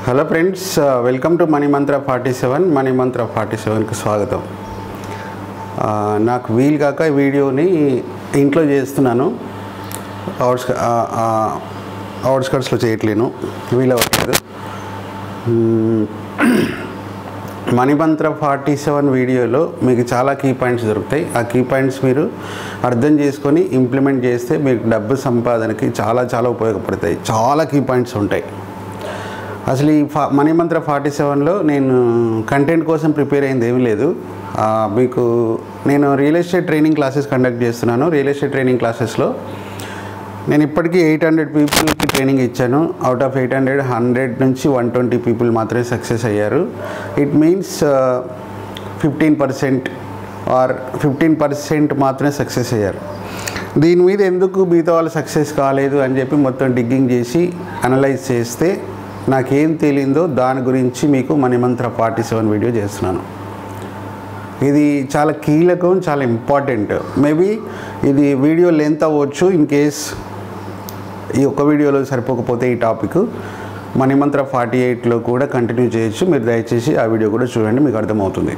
Hello friends welcome to money mantra forty seven money mantra forty సెవెన్కి స్వాగతం ఆ, నాకు వీలు కాక ఈ వీడియోని ఇంట్లో చేస్తున్నాను అవుట్స్ అవుట్స్కట్స్లో చేయట్లేను వీలు అవ్వట్లేదు మ్మ్. మణిమంత్ర ఫార్టీ సెవెన్ వీడియోలో మీకు చాలా కీ పాయింట్స్ దొరుకుతాయి ఆ కీ పాయింట్స్ మీరు అర్థం చేసుకొని ఇంప్లిమెంట్ చేస్తే మీకు డబ్బు సంపాదనకి చాలా చాలా ఉపయోగపడతాయి చాలా కీ పాయింట్స్ ఉంటాయి అసలు ఈ ఫా మణిమంత్ర ఫార్టీ సెవెన్లో నేను కంటెంట్ కోసం ప్రిపేర్ అయింది ఏమీ లేదు ఆ, మీకు నేను real estate training classes conduct చేస్తున్నాను రియల్ ఎస్టేట్ ట్రైనింగ్ క్లాసెస్లో నేను ఇప్పటికీ ఎయిట్ హండ్రెడ్ పీపుల్కి ట్రైనింగ్ ఇచ్చాను out of eight hundred hundred నుంచి వన్ ట్వంటీ పీపుల్ మాత్రమే సక్సెస్ అయ్యారు it means fifteen percent or fifteen percent మాత్రమే సక్సెస్ అయ్యారు దీని మీద ఎందుకు మిగతా వాళ్ళు సక్సెస్ కాలేదు అని చెప్పి మొత్తం డిగ్గింగ్ చేసి అనలైజ్ చేస్తే నాకేం తెలియందో దాని గురించి మీకు మణిమంత్ర ఫార్టీ సెవెన్ వీడియో చేస్తున్నాను ఇది చాలా కీలకం చాలా ఇంపార్టెంట్ మేబీ ఇది వీడియో లెంత్ అవ్వచ్చు ఇన్ కేస్ ఈ ఒక్క వీడియోలో సరిపోకపోతే ఈ టాపిక్ మణిమంత్ర ఫార్టీ ఎయిట్లో కూడా కంటిన్యూ చేయొచ్చు మీరు దయచేసి ఆ వీడియో కూడా చూడండి మీకు అర్థమవుతుంది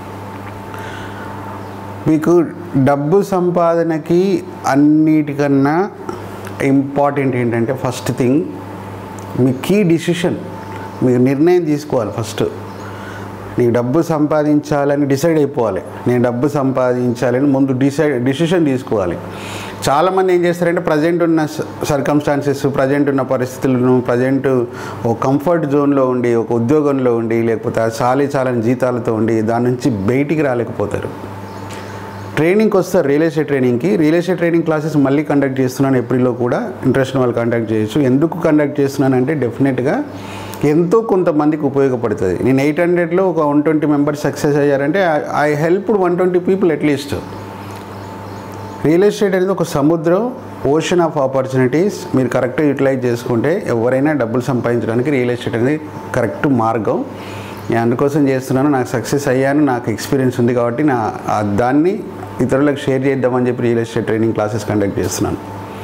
మీకు డబ్బు సంపాదనకి అన్నిటికన్నా ఇంపార్టెంట్ ఏంటంటే ఫస్ట్ థింగ్ మీ కీ డిసిషన్ మీరు నిర్ణయం తీసుకోవాలి ఫస్ట్ నీకు డబ్బు సంపాదించాలని డిసైడ్ అయిపోవాలి నేను డబ్బు సంపాదించాలని ముందు డిసైడ్ డిసిషన్ తీసుకోవాలి చాలామంది ఏం చేస్తారంటే ప్రజెంట్ ఉన్న సర్కమ్స్టాన్సెస్ ప్రజెంట్ ఉన్న పరిస్థితులను ప్రజెంట్ ఒక కంఫర్ట్ జోన్లో ఉండి ఒక ఉద్యోగంలో ఉండి లేకపోతే ఆ చాలీ చాలని జీతాలతో ఉండి దాని నుంచి బయటికి రాలేకపోతారు ట్రైనింగ్కి వస్తారు రియల్ ఎస్టేట్ ట్రైనింగ్కి రియల్ ఎస్టేట్ ట్రైనింగ్ క్లాసెస్ మళ్ళీ కండక్ట్ చేస్తున్నాను ఏప్రిల్లో కూడా ఇంట్రెస్ట్ వాళ్ళు కండక్ట్ చేయొచ్చు ఎందుకు కండక్ట్ చేస్తున్నానంటే డెఫినెట్గా ఎంతో కొంతమందికి ఉపయోగపడుతుంది నేను ఎయిట్ హండ్రెడ్లో ఒక వన్ ట్వంటీ మెంబర్స్ సక్సెస్ అయ్యారంటే I help one twenty people at least real estate అనేది ఒక సముద్రం ఓషన్ ఆఫ్ ఆపర్చునిటీస్ మీరు కరెక్ట్గా యూటిలైజ్ చేసుకుంటే ఎవరైనా డబ్బులు సంపాదించడానికి రియల్ ఎస్టేట్ అనేది కరెక్ట్ మార్గం నేను అందుకోసం చేస్తున్నాను నాకు సక్సెస్ అయ్యాను నాకు ఎక్స్పీరియన్స్ ఉంది కాబట్టి నా ఆ దాన్ని ఇతరులకు షేర్ చేద్దామని చెప్పి real estate training classes conduct చేస్తున్నాను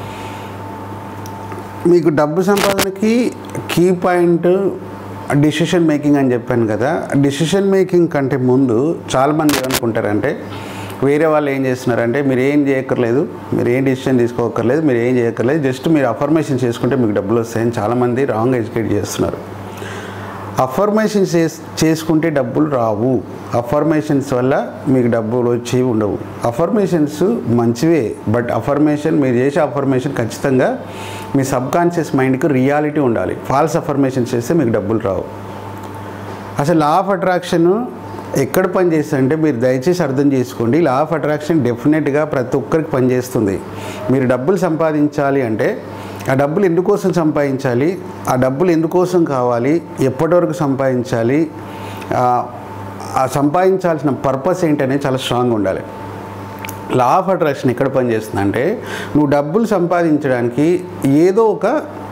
మీకు డబ్బు సంపాదనకి కీ పాయింట్ డిసిషన్ మేకింగ్ అని చెప్పాను కదా డిసిషన్ మేకింగ్ కంటే ముందు చాలామంది ఏమనుకుంటారంటే వేరే వాళ్ళు ఏం చేస్తున్నారంటే మీరు ఏం చేయక్కర్లేదు మీరు ఏం డిసిషన్ తీసుకోక్కర్లేదు మీరు ఏం చేయక్కర్లేదు జస్ట్ మీరు అఫర్మేషన్ చేసుకుంటే మీకు డబ్బులు వస్తాయని చాలామంది రాంగ్ ఎడ్యుకేట్ చేస్తున్నారు అఫర్మేషన్స్ చేసుకుంటే డబ్బులు రావు అఫర్మేషన్స్ వల్ల మీకు డబ్బులు వచ్చి ఉండవు అఫర్మేషన్స్ మంచివే బట్ అఫర్మేషన్ మీరు చేసే అఫర్మేషన్ ఖచ్చితంగా మీ సబ్కాన్షియస్ మైండ్కి రియాలిటీ ఉండాలి ఫాల్స్ అఫర్మేషన్స్ చేస్తే మీకు డబ్బులు రావు అసలు లా ఆఫ్ అట్రాక్షన్ ఎక్కడ పనిచేస్తుంది అంటే మీరు దయచేసి అర్థం చేసుకోండి లా ఆఫ్ అట్రాక్షన్ డెఫినెట్గా ప్రతి ఒక్కరికి పనిచేస్తుంది మీరు డబ్బులు సంపాదించాలి అంటే ఆ డబ్బులు ఎందుకోసం సంపాదించాలి ఆ డబ్బులు ఎందుకోసం కావాలి ఎప్పటి వరకు సంపాదించాలి ఆ ఆ సంపాదించాల్సిన పర్పస్ ఏంటనేది చాలా స్ట్రాంగ్ ఉండాలి లా ఆఫ్ అట్రాక్షన్ ఎక్కడ పనిచేస్తుందంటే నువ్వు డబ్బులు సంపాదించడానికి ఏదో ఒక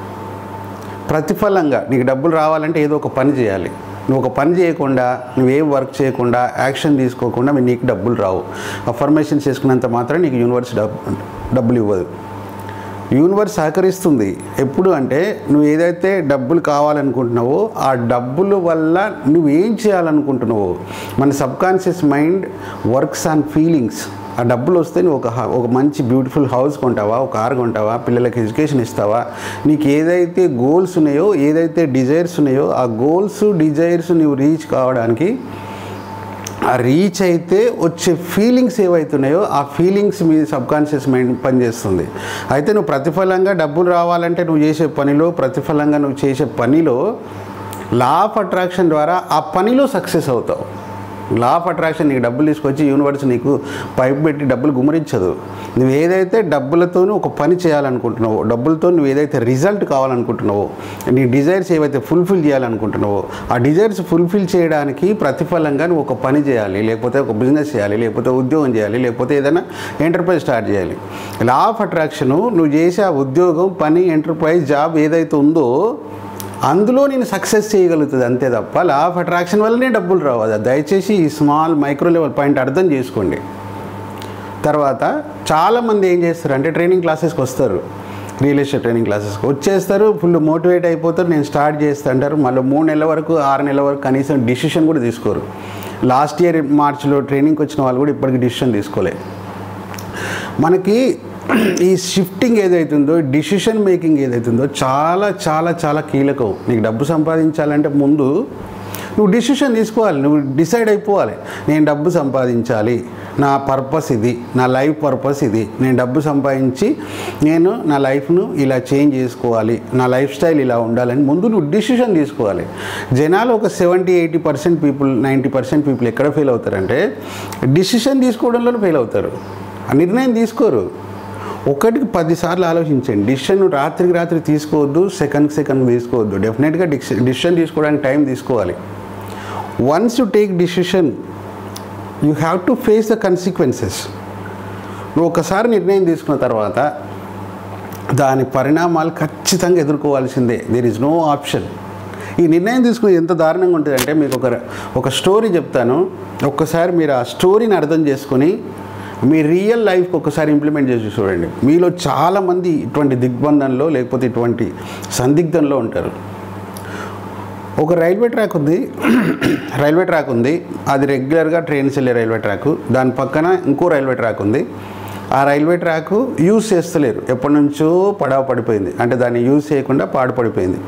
ప్రతిఫలంగా నీకు డబ్బులు రావాలంటే ఏదో ఒక పని చేయాలి నువ్వు ఒక పని చేయకుండా నువ్వేం వర్క్ చేయకుండా యాక్షన్ తీసుకోకుండా మీ నీకు డబ్బులు రావు అఫర్మేషన్ చేసుకున్నంత మాత్రం నీకు యూనివర్స్ డబ్బు డబ్బులు ఇవ్వదు యూనివర్స్ సహకరిస్తుంది ఎప్పుడు అంటే నువ్వు ఏదైతే డబ్బులు కావాలనుకుంటున్నావో ఆ డబ్బుల వల్ల నువ్వేం చేయాలనుకుంటున్నావో మన subconscious mind works on feelings ఆ డబ్బులు వస్తే నువ్వు ఒక హ- ఒక మంచి బ్యూటిఫుల్ హౌస్ కొంటావా ఒక కార్ కొంటావా పిల్లలకి ఎడ్యుకేషన్ ఇస్తావా నీకు ఏదైతే గోల్స్ ఉన్నాయో ఏదైతే డిజైర్స్ ఉన్నాయో ఆ గోల్స్ డిజైర్స్ నువ్వు రీచ్ కావడానికి ఆ రీచ్ అయితే వచ్చే ఫీలింగ్స్ ఏవైతున్నాయో ఆ ఫీలింగ్స్ మీ సబ్కాన్షియస్ మైండ్ పనిచేస్తుంది అయితే నువ్వు ప్రతిఫలంగా డబ్బులు రావాలంటే నువ్వు చేసే పనిలో ప్రతిఫలంగా నువ్వు చేసే పనిలో లా ఆఫ్ అట్రాక్షన్ ద్వారా ఆ పనిలో సక్సెస్ అవుతావు లా ఆఫ్ అట్రాక్షన్ నీకు డబ్బులు తీసుకొచ్చి యూనివర్స్ నీకు పైపు పెట్టి డబ్బులు గుమరించదు నువ్వు ఏదైతే డబ్బులతో ఒక పని చేయాలనుకుంటున్నావో డబ్బులతో నువ్వు ఏదైతే రిజల్ట్ కావాలనుకుంటున్నావో నీ డిజైర్స్ ఏవైతే ఫుల్ఫిల్ చేయాలనుకుంటున్నావో ఆ డిజైర్స్ ఫుల్ఫిల్ చేయడానికి ప్రతిఫలంగా నువ్వు ఒక పని చేయాలి లేకపోతే ఒక బిజినెస్ చేయాలి లేకపోతే ఉద్యోగం చేయాలి లేకపోతే ఏదైనా ఎంటర్ప్రైజ్ స్టార్ట్ చేయాలి లా ఆఫ్ అట్రాక్షన్ నువ్వు చేసే ఆ ఉద్యోగం పని ఎంటర్ప్రైజ్ జాబ్ ఏదైతే ఉందో అందులో నేను సక్సెస్ చేయగలుగుతుంది అంతే తప్ప లా ఆఫ్ అట్రాక్షన్ వల్లనే డబ్బులు రావు అది దయచేసి ఈ స్మాల్ మైక్రో లెవెల్ పాయింట్ అర్థం చేసుకోండి తర్వాత చాలామంది ఏం చేస్తారు అంటే ట్రైనింగ్ క్లాసెస్కి వస్తారు రియల్ ఎస్టేట్ ట్రైనింగ్ క్లాసెస్కి వచ్చేస్తారు ఫుల్ మోటివేట్ అయిపోతారు నేను స్టార్ట్ చేస్తా అంటారు మళ్ళీ మూడు నెలల వరకు ఆరు నెలల వరకు కనీసం డిసిషన్ కూడా తీసుకోరు లాస్ట్ ఇయర్ మార్చిలో ట్రైనింగ్కి వచ్చిన వాళ్ళు కూడా ఇప్పటికి డిసిషన్ తీసుకోలే మనకి ఈ షిఫ్టింగ్ ఏదైతుందో డిసిషన్ మేకింగ్ ఏదైతుందో చాలా చాలా చాలా కీలకం నీకు డబ్బు సంపాదించాలంటే ముందు నువ్వు డిసిషన్ తీసుకోవాలి నువ్వు డిసైడ్ అయిపోవాలి నేను డబ్బు సంపాదించాలి నా పర్పస్ ఇది నా లైఫ్ పర్పస్ ఇది నేను డబ్బు సంపాదించి నేను నా లైఫ్ను ఇలా చేంజ్ చేసుకోవాలి నా లైఫ్ స్టైల్ ఇలా ఉండాలని ముందు నువ్వు డిసిషన్ తీసుకోవాలి జనాలు ఒక seventy eighty percent people ninety percent people ఎక్కడ ఫెయిల్ అవుతారంటే డిసిషన్ తీసుకోవడంలో ఫెయిల్ అవుతారు ఆ నిర్ణయం తీసుకోరు ఒకటికి పదిసార్లు ఆలోచించండి డిసిషన్ రాత్రికి రాత్రి తీసుకోవద్దు సెకండ్కి సెకండ్ తీసుకోవద్దు డెఫినెట్గా డిసిషన్ తీసుకోవడానికి టైం తీసుకోవాలి once you take decision you have to face the consequences నువ్వు ఒకసారి నిర్ణయం తీసుకున్న తర్వాత దాని పరిణామాలు ఖచ్చితంగా ఎదుర్కోవాల్సిందే దేర్ ఇస్ నో ఆప్షన్ ఈ నిర్ణయం తీసుకుని ఎంత దారుణంగా ఉంటుందంటే మీకు ఒక ఒక స్టోరీ చెప్తాను ఒక్కసారి మీరు ఆ స్టోరీని అర్థం చేసుకొని మీ రియల్ లైఫ్కి ఒకసారి ఇంప్లిమెంట్ చేసి చూడండి మీలో చాలామంది ఇటువంటి దిగ్బంధంలో లేకపోతే ఇటువంటి సందిగ్ధంలో ఉంటారు ఒక రైల్వే ట్రాక్ ఉంది రైల్వే ట్రాక్ ఉంది అది రెగ్యులర్గా ట్రైన్స్ వెళ్ళే రైల్వే ట్రాక్ దాని పక్కన ఇంకో రైల్వే ట్రాక్ ఉంది ఆ రైల్వే ట్రాక్ యూజ్ చేస్తలేరు ఎప్పటి నుంచో పడవ పడిపోయింది అంటే దాన్ని యూజ్ చేయకుండా పాడు పడిపోయింది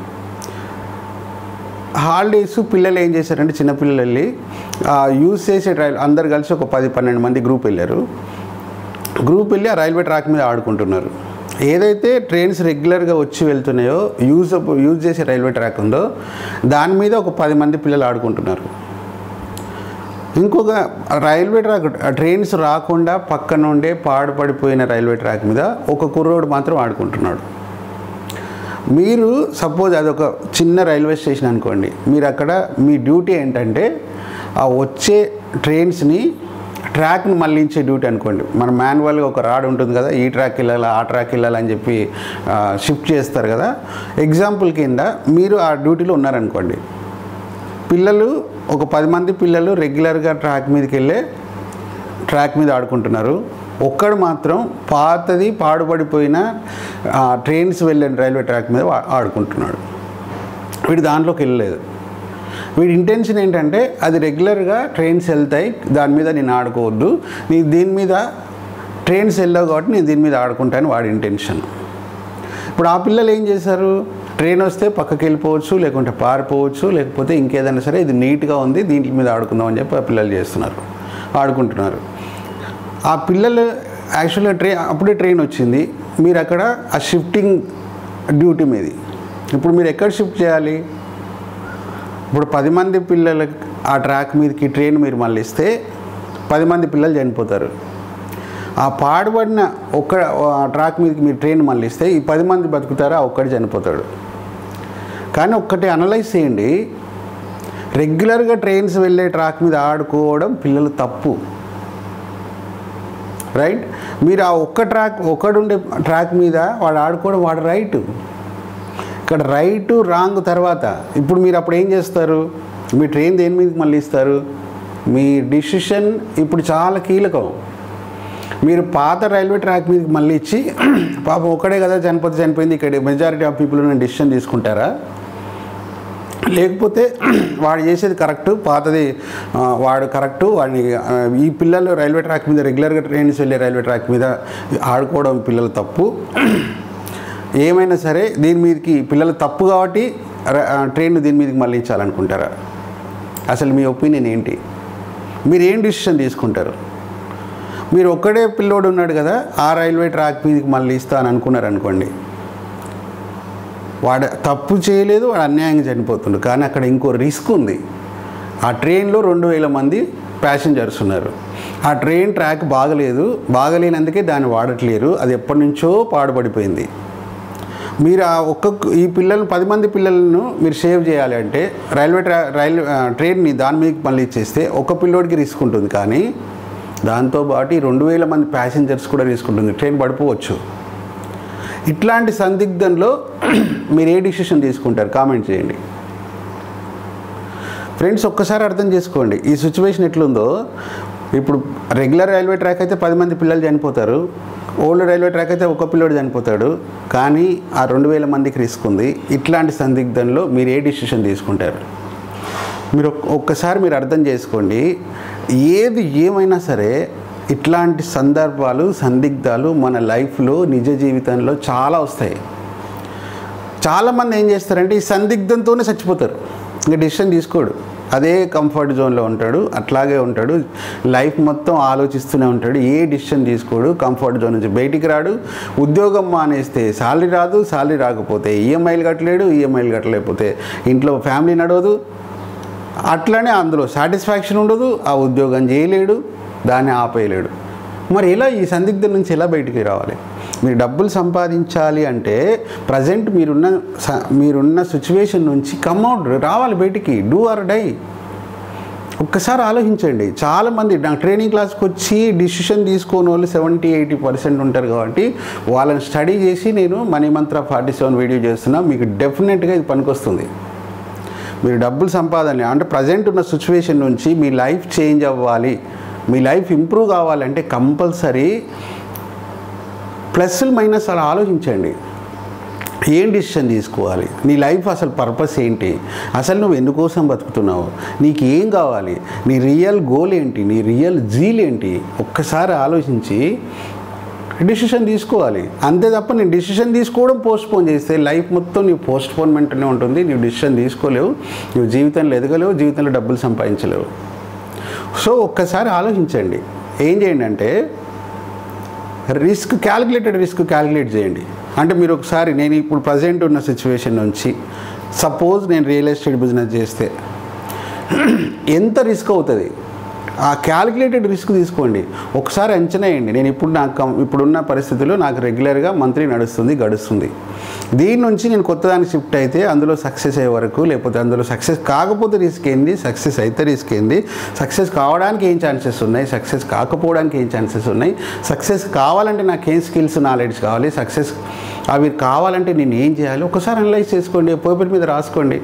హాలిడేస్ పిల్లలు ఏం చేశారంటే చిన్నపిల్లలు వెళ్ళి ఆ యూజ్ చేసే రైల్ అందరు కలిసి ఒక పది పన్నెండు మంది గ్రూప్ వెళ్ళారు గ్రూప్ వెళ్ళి ఆ రైల్వే ట్రాక్ మీద ఆడుకుంటున్నారు ఏదైతే ట్రైన్స్ రెగ్యులర్గా వచ్చి వెళ్తున్నాయో యూజ్ యూజ్ చేసే రైల్వే ట్రాక్ ఉందో దాని మీద ఒక పది మంది పిల్లలు ఆడుకుంటున్నారు ఇంకొక రైల్వే ట్రాక్ ట్రైన్స్ రాకుండా పక్క నుండే పాడుపడిపోయిన రైల్వే ట్రాక్ మీద ఒక కుర్రోడు మాత్రం ఆడుకుంటున్నాడు మీరు సపోజ్ అదొక చిన్న రైల్వే స్టేషన్ అనుకోండి మీరు అక్కడ మీ డ్యూటీ ఏంటంటే ఆ వచ్చే ట్రైన్స్ని ట్రాక్ని మళ్ళించే డ్యూటీ అనుకోండి మన మాన్యువల్గా ఒక రాడ్ ఉంటుంది కదా ఈ ట్రాక్ వెళ్ళాలి ఆ ట్రాక్ వెళ్ళాలి అని చెప్పి షిఫ్ట్ చేస్తారు కదా ఎగ్జాంపుల్ కింద మీరు ఆ డ్యూటీలో ఉన్నారనుకోండి పిల్లలు ఒక పది మంది పిల్లలు రెగ్యులర్గా ట్రాక్ మీదకి వెళ్ళే ట్రాక్ మీద ఆడుకుంటున్నారు ఒక్కడు మాత్రం పాతది పాడుపడిపోయిన ఆ, ట్రైన్స్ వెళ్ళే రైల్వే ట్రాక్ మీద వా- ఆడుకుంటున్నాడు వీడు దాంట్లోకి వెళ్ళలేదు వీడి ఇంటెన్షన్ ఏంటంటే అది రెగ్యులర్గా ట్రైన్స్ వెళ్తాయి దాని మీద నేను ఆడుకోవద్దు నీ దీని మీద ట్రైన్స్ వెళ్ళావు కాబట్టి నేను దీని మీద ఆడుకుంటాను వాడి ఇంటెన్షన్ ఇప్పుడు ఆ పిల్లలు ఏం చేశారు ట్రైన్ వస్తే పక్కకి వెళ్ళిపోవచ్చు లేకుంటే పారిపోవచ్చు లేకపోతే ఇంకేదైనా సరే ఇది నీట్గా ఉంది దీంట్ల మీద ఆడుకుందాం అని చెప్పి ఆ పిల్లలు చేస్తున్నారు ఆడుకుంటున్నారు ఆ పిల్లలు యాక్చువల్గా ట్రైన్ అప్పుడే ట్రైన్ వచ్చింది మీరు అక్కడ ఆ షిఫ్టింగ్ డ్యూటీ మీది ఇప్పుడు మీరు ఎక్కడ షిఫ్ట్ చేయాలి ఇప్పుడు పది మంది పిల్లలకి ఆ ట్రాక్ మీదకి ట్రైన్ మీరు మళ్ళీ ఇస్తే పది మంది పిల్లలు చనిపోతారు ఆ పాడుబడిన ఒక్క ఆ ట్రాక్ మీదకి మీరు ట్రైన్ మళ్ళీ ఇస్తే ఈ పది మంది బతుకుతారు ఆ ఒక్కటి చనిపోతాడు కానీ ఒక్కటి అనలైజ్ చేయండి రెగ్యులర్గా ట్రైన్స్ వెళ్ళే ట్రాక్ మీద ఆడుకోవడం పిల్లలు తప్పు రైట్ మీరు ఆ ఒక్క ట్రాక్ ఒక్కడుండే ట్రాక్ మీద వాడు ఆడుకోవడం వాడు రైట్ ఇక్కడ రైట్ రాంగ్ తర్వాత ఇప్పుడు మీరు అప్పుడు ఏం చేస్తారు మీ ట్రైన్ దేని మీదకి మళ్ళీ ఇస్తారు మీ డిసిషన్ ఇప్పుడు చాలా కీలకం మీరు పాత రైల్వే ట్రాక్ మీదకి మళ్ళీ ఇచ్చి పాపం ఒక్కడే కదా చనిపోతే చనిపోయింది ఇక్కడ మెజారిటీ ఆఫ్ పీపుల్ ఉన్న డిసిషన్ తీసుకుంటారా లేకపోతే వాడు చేసేది కరెక్ట్ పాతది ఆ, వాడు కరెక్టు వాడిని ఆ, ఈ పిల్లలు రైల్వే ట్రాక్ మీద రెగ్యులర్గా ట్రైన్స్ వెళ్ళే రైల్వే ట్రాక్ మీద ఆడుకోవడం పిల్లలు తప్పు ఏమైనా సరే దీని మీదకి పిల్లలు తప్పు కాబట్టి ర- ఆ, ట్రైన్ దీని మీదకి మళ్ళించాలనుకుంటారా అసలు మీ ఒపీనియన్ ఏంటి మీరు ఏం డిసిషన్ తీసుకుంటారు మీరు ఒక్కడే పిల్లోడు ఉన్నాడు కదా ఆ రైల్వే ట్రాక్ మీదకి మళ్ళీ ఇస్తాను అనుకున్నారు అనుకోండి వాడు తప్పు చేయలేదు వాడు అన్యాయంగా చనిపోతుండు కానీ అక్కడ ఇంకో రిస్క్ ఉంది ఆ ట్రైన్లో రెండు వేల మంది ప్యాసింజర్స్ ఉన్నారు ఆ ట్రైన్ ట్రాక్ బాగలేదు బాగలేనందుకే దాన్ని వాడట్లేరు అది ఎప్పటి నుంచో పాడుపడిపోయింది మీరు ఆ ఒక్క ఈ పిల్లలు పది మంది పిల్లలను మీరు సేవ్ చేయాలి అంటే రైల్వే ట్రా రైల్వే ఆ, ట్రైన్ని దాని మీదకి మళ్ళీ ఇచ్చేస్తే ఒక పిల్లోడికి రిస్క్ ఉంటుంది కానీ దాంతోపాటు ఈ రెండు వేల మంది ప్యాసింజర్స్ కూడా రిస్క్ ఉంటుంది ట్రైన్ పడిపోవచ్చు ఇట్లాంటి సందిగ్ధంలో మీరు ఏ డిసిషన్ తీసుకుంటారు కామెంట్ చేయండి ఫ్రెండ్స్ ఒక్కసారి అర్థం చేసుకోండి ఈ సిచ్యువేషన్ ఎట్లుందో ఇప్పుడు రెగ్యులర్ రైల్వే ట్రాక్ అయితే పది మంది పిల్లలు చనిపోతారు ఓల్డ్ రైల్వే ట్రాక్ అయితే ఒక పిల్లోడు చనిపోతాడు కానీ ఆ రెండు వేల మందికి రిస్క్ ఉంది ఇట్లాంటి సందిగ్ధంలో మీరు ఏ డిసిషన్ తీసుకుంటారు మీరు ఒక్- ఒక్కసారి మీరు అర్థం చేసుకోండి ఏది ఏమైనా సరే ఇట్లాంటి సందర్భాలు సందిగ్ధాలు మన లైఫ్లో నిజ జీవితంలో చాలా వస్తాయి చాలామంది ఏం చేస్తారంటే ఈ సందిగ్ధంతోనే చచ్చిపోతారు ఇంకా డిసిషన్ తీసుకోడు అదే కంఫర్ట్ జోన్లో ఉంటాడు అట్లాగే ఉంటాడు లైఫ్ మొత్తం ఆలోచిస్తూనే ఉంటాడు ఏ డిసిషన్ తీసుకోడు కంఫర్ట్ జోన్ నుంచి బయటికి రాడు ఉద్యోగం మానేస్తే శాలరీ రాదు శాలరీ రాకపోతే ఈఎంఐలు కట్టలేడు ఈఎంఐలు కట్టలేకపోతే ఇంట్లో ఫ్యామిలీ నడవదు అట్లనే అందులో సాటిస్ఫాక్షన్ ఉండదు ఆ ఉద్యోగం చేయలేడు దాన్ని ఆపేయలేడు మరి ఎలా ఈ సందిగ్ధం నుంచి ఎలా బయటికి రావాలి మీరు డబ్బులు సంపాదించాలి అంటే ప్రజెంట్ మీరున్న స- మీరున్న సిచ్యువేషన్ నుంచి కమ్అవుట్ రావాలి బయటికి డూ ఆర్ డై ఒక్కసారి ఆలోచించండి చాలామంది నా ట్రైనింగ్ క్లాస్కి వచ్చి డిసిషన్ తీసుకోని వాళ్ళు సెవెంటీ ఎయిటీ పర్సెంట్ ఉంటారు కాబట్టి వాళ్ళని స్టడీ చేసి నేను money mantra forty seven video చేస్తున్నా మీకు డెఫినెట్గా ఇది పనికొస్తుంది మీరు డబ్బులు సంపాదన అంటే ప్రజెంట్ ఉన్న సిచ్యువేషన్ నుంచి మీ లైఫ్ చేంజ్ అవ్వాలి మీ లైఫ్ ఇంప్రూవ్ కావాలంటే కంపల్సరీ ప్లస్లు మైనస్ అలా ఆలోచించండి ఏం డిసిషన్ తీసుకోవాలి నీ లైఫ్ అసలు పర్పస్ ఏంటి అసలు నువ్వు ఎందుకోసం బతుకుతున్నావు నీకు ఏం కావాలి నీ రియల్ గోల్ ఏంటి నీ రియల్ జీల్ ఏంటి ఒక్కసారి ఆలోచించి డిసిషన్ తీసుకోవాలి అంతే తప్ప నేను డిసిషన్ తీసుకోవడం పోస్ట్పోన్ చేస్తే లైఫ్ మొత్తం నీ పోస్ట్పోన్మెంట్నే ఉంటుంది నువ్వు డిసిషన్ తీసుకోలేవు నువ్వు జీవితంలో ఎదగలేవు జీవితంలో డబ్బులు సంపాదించలేవు సో ఒక్కసారి ఆలోచించండి ఏం చేయండి అంటే రిస్క్ క్యాలిక్యులేటెడ్ రిస్క్ క్యాలిక్యులేట్ చేయండి అంటే మీరు ఒకసారి నేను ఇప్పుడు ప్రజెంట్ ఉన్న సిచ్యువేషన్ నుంచి సపోజ్ నేను రియల్ ఎస్టేట్ బిజినెస్ చేస్తే ఎంత రిస్క్ అవుతుంది ఆ క్యాలిక్యులేటెడ్ రిస్క్ తీసుకోండి ఒకసారి అంచనా వేయండి నేను ఇప్పుడు నాకు కం- ఇప్పుడున్న పరిస్థితుల్లో నాకు రెగ్యులర్గా మంత్లీ నడుస్తుంది గడుస్తుంది దీని నుంచి నేను కొత్త దానికి షిఫ్ట్ అయితే అందులో సక్సెస్ అయ్యే వరకు లేకపోతే అందులో సక్సెస్ కాకపోతే రిస్క్ ఏంది సక్సెస్ అయితే రిస్క్ ఏంది సక్సెస్ కావడానికి ఏం ఛాన్సెస్ ఉన్నాయి సక్సెస్ కాకపోవడానికి ఏం ఛాన్సెస్ ఉన్నాయి సక్సెస్ కావాలంటే నాకు ఏం స్కిల్స్ నాలెడ్జ్ కావాలి సక్సెస్ అవి కావాలంటే నేను ఏం చేయాలి ఒకసారి అనలైజ్ చేసుకోండి పేపర్ మీద రాసుకోండి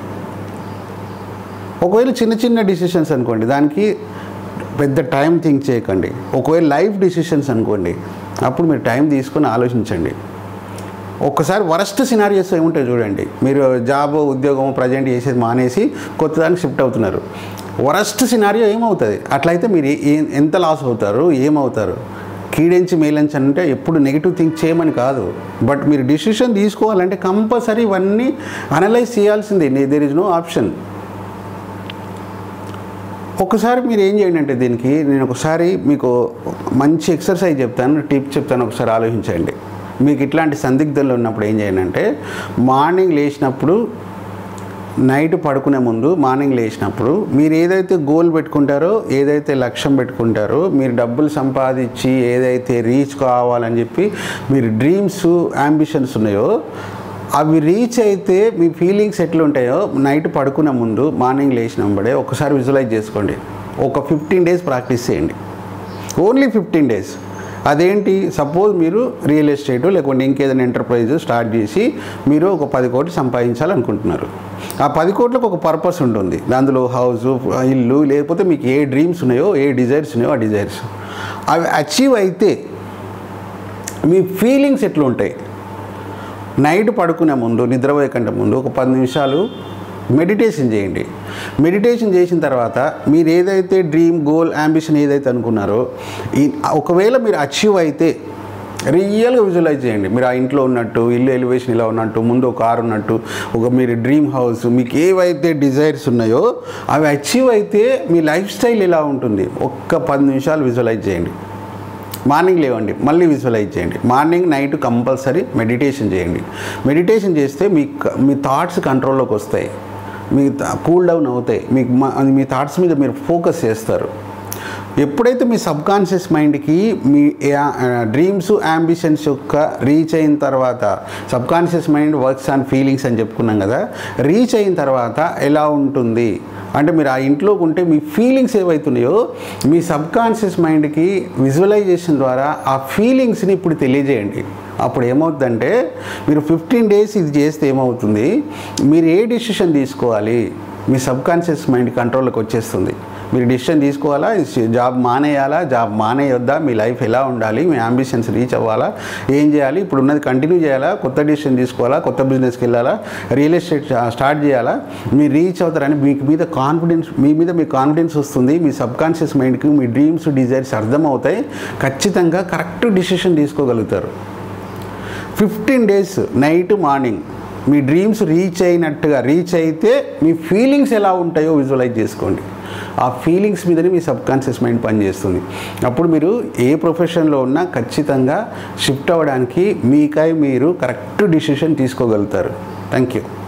ఒకవేళ చిన్న చిన్న డిసిషన్స్ అనుకోండి దానికి పెద్ద టైం థింక్ చేయకండి ఒకవేళ లైఫ్ డిసిషన్స్ అనుకోండి అప్పుడు మీరు టైం తీసుకొని ఆలోచించండి ఒక్కసారి వరస్ట్ సినారియోస్ ఏముంటాయి చూడండి మీరు జాబ్ ఉద్యోగం ప్రజెంట్ చేసేది మానేసి కొత్త దానికి షిఫ్ట్ అవుతున్నారు వరస్ట్ సినారియో ఏమవుతుంది అట్లయితే మీరు ఏ- ఏ- ఎంత లాస్ అవుతారు ఏమవుతారు కీడెంచి మేలంచి అంటే ఎప్పుడు నెగిటివ్ థింక్ చేయమని కాదు బట్ మీరు డిసిషన్ తీసుకోవాలంటే కంపల్సరీ ఇవన్నీ అనలైజ్ చేయాల్సిందే దేర్ ఇస్ నో ఆప్షన్ ఒకసారి మీరు ఏం చేయండి అంటే దీనికి నేను ఒకసారి మీకు మంచి ఎక్సర్సైజ్ చెప్తాను టిప్ చెప్తాను ఒకసారి ఆలోచించండి మీకు ఇట్లాంటి సందిగ్ధంలో ఉన్నప్పుడు ఏం చేయండి అంటే మార్నింగ్ లేచినప్పుడు నైట్ పడుకునే ముందు మార్నింగ్ లేచినప్పుడు మీరు ఏదైతే గోల్ పెట్టుకుంటారో ఏదైతే లక్ష్యం పెట్టుకుంటారో మీరు డబ్బులు సంపాదించి ఏదైతే రీచ్ కావాలని చెప్పి మీరు డ్రీమ్స్ అంబిషన్స్ ఉన్నాయో అవి రీచ్ అయితే మీ ఫీలింగ్స్ ఎట్లా ఉంటాయో నైట్ పడుకునే ముందు మార్నింగ్ లేచినప్పుడే ఒకసారి విజువలైజ్ చేసుకోండి ఒక ఫిఫ్టీన్ డేస్ ప్రాక్టీస్ చేయండి ఓన్లీ ఫిఫ్టీన్ డేస్ అదేంటి సపోజ్ మీరు రియల్ ఎస్టేట్ లేకుంటే ఇంకేదైనా ఎంటర్ప్రైజ్ స్టార్ట్ చేసి మీరు ఒక పది కోట్లు సంపాదించాలనుకుంటున్నారు ఆ పది కోట్లకు ఒక పర్పస్ ఉంటుంది అందులో హౌస్ ఇల్లు లేకపోతే మీకు ఏ డ్రీమ్స్ ఉన్నాయో ఏ డిజైర్స్ ఉన్నాయో ఆ డిజైర్స్ అవి అచీవ్ అయితే మీ ఫీలింగ్స్ ఎట్లా ఉంటాయి నైట్ పడుకునే ముందు నిద్రపోయే కంటే ముందు ఒక పది నిమిషాలు మెడిటేషన్ చేయండి మెడిటేషన్ చేసిన తర్వాత మీరు ఏదైతే డ్రీమ్ గోల్ అంబిషన్ ఏదైతే అనుకున్నారో ఈ ఒకవేళ మీరు అచీవ్ అయితే రియల్గా విజువలైజ్ చేయండి మీరు ఆ ఇంట్లో ఉన్నట్టు ఇల్లు ఎలివేషన్ ఇలా ఉన్నట్టు ముందు ఒక కారు ఉన్నట్టు ఒక మీరు డ్రీమ్ హౌస్ మీకు ఏవైతే డిజైర్స్ ఉన్నాయో అవి అచీవ్ అయితే మీ లైఫ్ స్టైల్ ఎలా ఉంటుంది ఒక్క పది నిమిషాలు విజువలైజ్ చేయండి మార్నింగ్ లేవండి మళ్ళీ విజువలైజ్ చేయండి మార్నింగ్ నైట్ కంపల్సరీ మెడిటేషన్ చేయండి మెడిటేషన్ చేస్తే మీ క- మీ థాట్స్ కంట్రోల్లోకి వస్తాయి మీ కూల్ డౌన్ అవుతాయి మీకు మ- మీ థాట్స్ మీద మీరు ఫోకస్ చేస్తారు ఎప్పుడైతే మీ సబ్ కాన్షియస్ మైండ్కి మీ డ్రీమ్స్ అంబిషన్స్ యొక్క రీచ్ అయిన తర్వాత subconscious mind works on feelings అని చెప్పుకున్నాం కదా రీచ్ అయిన తర్వాత ఎలా ఉంటుంది అంటే మీరు ఆ ఇంట్లోకి ఉంటే మీ ఫీలింగ్స్ ఏవైతున్నాయో మీ సబ్ కాన్షియస్ మైండ్కి విజువలైజేషన్ ద్వారా ఆ ఫీలింగ్స్ని ఇప్పుడు తెలియజేయండి అప్పుడు ఏమవుతుందంటే మీరు ఫిఫ్టీన్ డేస్ ఇది చేస్తే ఏమవుతుంది మీరు ఏ డిసిషన్ తీసుకోవాలి మీ సబ్ కాన్షియస్ మైండ్ కంట్రోల్లోకి వచ్చేస్తుంది మీరు డిసిషన్ తీసుకోవాలా ఈ జాబ్ మానేయాలా జాబ్ మానేయొద్దా మీ లైఫ్ ఎలా ఉండాలి మీ అంబిషన్స్ రీచ్ అవ్వాలా ఏం చేయాలి ఇప్పుడు ఉన్నది కంటిన్యూ చేయాలా కొత్త డిసిషన్ తీసుకోవాలా కొత్త బిజినెస్కి వెళ్ళాలా రియల్ ఎస్టేట్ స్టార్ట్ చేయాలా మీరు రీచ్ అవుతారని మీకు మీద కాన్ఫిడెన్స్ మీ మీద మీ కాన్ఫిడెన్స్ వస్తుంది మీ సబ్ కాన్షియస్ మైండ్కి మీ డ్రీమ్స్ డిజైర్స్ అర్థమవుతాయి ఖచ్చితంగా కరెక్ట్ డిసిషన్ తీసుకోగలుగుతారు ఫిఫ్టీన్ డేస్ నైట్ మార్నింగ్ మీ డ్రీమ్స్ రీచ్ అయినట్టుగా రీచ్ అయితే మీ ఫీలింగ్స్ ఎలా ఉంటాయో విజువలైజ్ చేసుకోండి ఆ ఫీలింగ్స్ మీదనే మీ సబ్ కాన్షియస్ మైండ్ పనిచేస్తుంది అప్పుడు మీరు ఏ ప్రొఫెషన్లో ఉన్నా ఖచ్చితంగా షిఫ్ట్ అవ్వడానికి మీకై మీరు కరెక్ట్ డిసిషన్ తీసుకోగలుగుతారు థ్యాంక్ యూ